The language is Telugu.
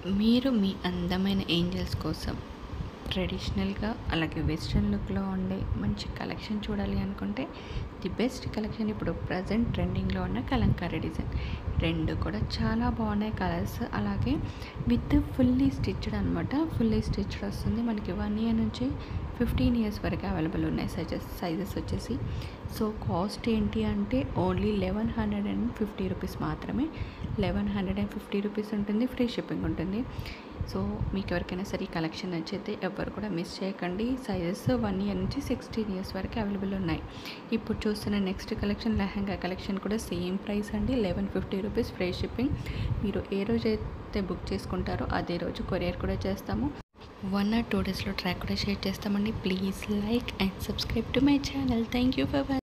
మీరు మీ అందమైన ఏంజల్స్ కోసం ట్రెడిషనల్గా అలాగే వెస్ట్రన్ లుక్లో ఉండే మంచి కలెక్షన్ చూడాలి అనుకుంటే ది బెస్ట్ కలెక్షన్ ఇప్పుడు ప్రజెంట్ ట్రెండింగ్లో ఉన్న కలంకారీ డిజైన్ రెండు కూడా చాలా బాగున్నాయి కలర్స్ అలాగే విత్ ఫుల్లీ స్టిచ్డ్ అనమాట ఫుల్లీ స్టిచ్డ్ వస్తుంది మనకి వన్ ఇయర్ నుంచి ఫిఫ్టీన్ ఇయర్స్ వరకు అవైలబుల్ ఉన్నాయి సైజెస్ సైజెస్ వచ్చేసి సో కాస్ట్ ఏంటి అంటే only eleven hundred and fifty rupees మాత్రమే eleven hundred and fifty rupees ఉంటుంది ఫ్రీ షిప్పింగ్ ఉంటుంది సో మీకు ఎవరికైనా సరే ఈ కలెక్షన్ నచ్చితే ఎవరు కూడా మిస్ చేయకండి సైజెస్ వన్ ఇయర్ నుంచి సిక్స్టీన్ ఇయర్స్ వరకు అవైలబుల్ ఉన్నాయి ఇప్పుడు చూస్తున్న నెక్స్ట్ కలెక్షన్ లెహంగా కలెక్షన్ కూడా సేమ్ ప్రైస్ అండి eleven fifty rupees free shipping మీరు ఏ రోజు అయితే బుక్ చేసుకుంటారో అదే రోజు కొరియర్ కూడా చేస్తాము వన్ ఆర్ టూ డేస్లో ట్రాక్ కూడా షేర్ చేస్తామండి please like and subscribe to my channel thank you for